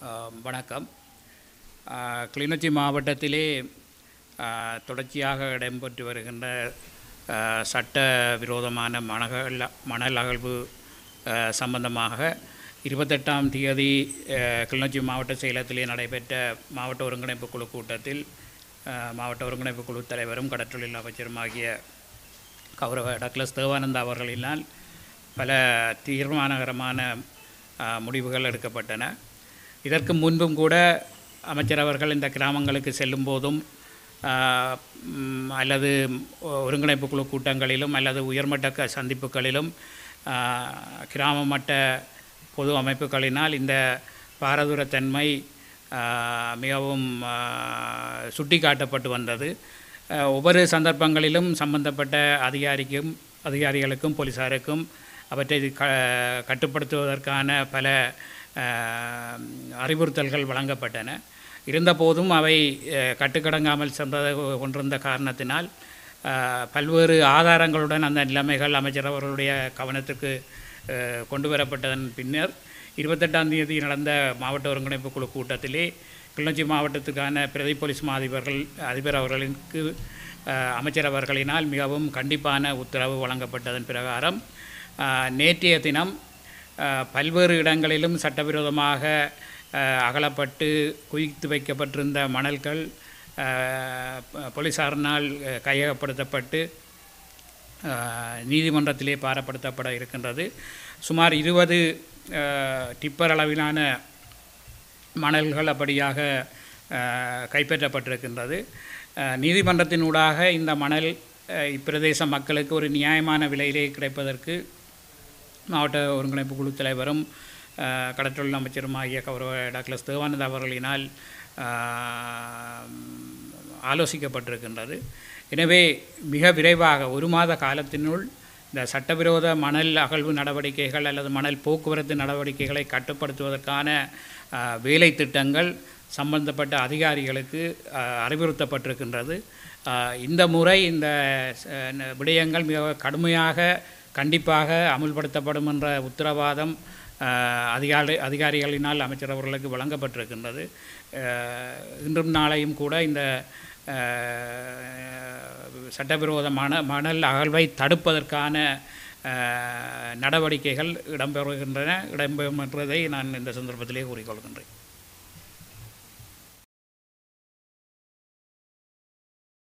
ஆஹ் வணக்கம் ஆஹ் கிளிநொச்சி மாவட்டத்திலே ஆஹ் தொடர்ச்சியாக இடம்பெற்று வருகின்ற ஆஹ் சட்ட விரோதமான மணல் மணல் அகழ்வு ஆஹ் சம்பந்தமாக இருபத்தெட்டாம் தேதி ஆஹ் கிளிநொச்சி மாவட்ட செயலகத்திலே நடைபெற்ற மாவட்ட ஒருங்கிணைப்பு குழு கூட்டத்தில் ஆஹ் மாவட்ட ஒருங்கிணைப்பு குழு தலைவரும் கடற்றொழில் அமைச்சருமாகிய கௌரவ டக்ளஸ் தேவானந்தா அவர்களினால் பல தீர்மானகரமான ஆ, முடிவுகள் எடுக்கப்பட்டன இதற்கு முன்பும் கூட அமைச்சர் அவர்கள் இந்த கிராமங்களுக்கு செல்லும் போதும் ஆ, ம், அல்லது ஒருங்கிணைப்பு குழு கூட்டங்களிலும் அல்லது உயர்மட்ட க- சந்திப்புகளிலும் ஆ, கிராம மட்ட பொது அமைப்புகளினால் இந்த பாரதூரத்தன்மை ஆ, மிகவும் சுட்டி காட்டப்பட்டு வந்தது அஹ், ஒவ்வொரு சந்தர்ப்பங்களிலும் சம்பந்தப்பட்ட அதிகாரிக்கும் அதிகாரிகளுக்கும் போலீஸாருக்கும் அவற்றை க கட்டுப்படுத்துவதற்கான பல அஹ், அறிவுறுத்தல்கள் வழங்கப்பட்டன இருந்தபோதும் அவை அஹ், கட்டுக்கடங்காமல் சென்றது கொண்டிருந்த காரணத்தினால் அஹ், பல்வேறு ஆதாரங்களுடன் அந்த நிலைமைகள் அமைச்சர் அவர்களுடைய கவனத்துக்கு அஹ், கொண்டு வரப்பட்டதன் பின்னர் இருபத்தெட்டாம் தேதி நடந்த மாவட்ட ஒருங்கிணைப்பு குழு கூட்டத்திலே கிளிநொச்சி மாவட்டத்துக்கான பிரதி போலீஸ் மா அதிபர்கள் அதிபர் அவர்களுக்கு அஹ், அமைச்சர் அவர்களினால் மிகவும் கண்டிப்பான உத்தரவு வழங்கப்பட்டதன் பிரகாரம் அஹ், நேற்றைய தினம் அஹ், பல்வேறு இடங்களிலும் சட்டவிரோதமாக அஹ், அகலப்பட்டு குவித்து வைக்கப்பட்டிருந்த மணல்கள் அஹ், ப- போலீசாரினால் அஹ், கையகப்படுத்தப்பட்டு அஹ், நீதிமன்றத்திலே பாரப்படுத்தப்பட இருக்கின்றது சுமார் இருபது டிப்பர் அளவிலான மணல்கள் அப்படியாக அஹ், கைப்பற்றப்பட்டிருக்கின்றது அஹ், நீதிமன்றத்தினூடாக இந்த மணல் அஹ், இப்பிரதேச மக்களுக்கு ஒரு நியாயமான விலையிலே கிடைப்பதற்கு மாவட்ட ஒருங்கிணைப்பு குழு தலைவரும் அஹ், கடற்றொழில் அமைச்சருமாகிய கௌரவ டாக்டர் தேவானந்த அவர்களினால் அஹ், ஆலோசிக்கப்பட்டிருக்கின்றது எனவே மிக விரைவாக ஒரு மாத காலத்தினுள் இந்த சட்டவிரோத மணல் அகழ்வு நடவடிக்கைகள் அல்லது மணல் போக்குவரத்து நடவடிக்கைகளை கட்டுப்படுத்துவதற்கான அஹ், வேலை திட்டங்கள் சம்பந்தப்பட்ட அதிகாரிகளுக்கு அஹ், அறிவுறுத்தப்பட்டிருக்கின்றது அஹ், இந்த முறை இந்த அஹ், ந- விடயங்கள் மிக கடுமையாக கண்டிப்பாக அமுல்படுத்தப்படும் என்ற உத்தரவாதம் அஹ், அதிகாரி அதிகாரிகளினால் அமைச்சர் அவர்களுக்கு வழங்கப்பட்டிருக்கின்றது அஹ், இன்றும் நாளையும் கூட இந்த அஹ், சட்டவிரோதமான மணல் அகழ்வை தடுப்பதற்கான அஹ், நடவடிக்கைகள் இடம்பெறுகின்றன இடம்பெறும் என்றதை நான் இந்த சந்தர்ப்பத்திலே கூறிக்கொள்கின்றேன்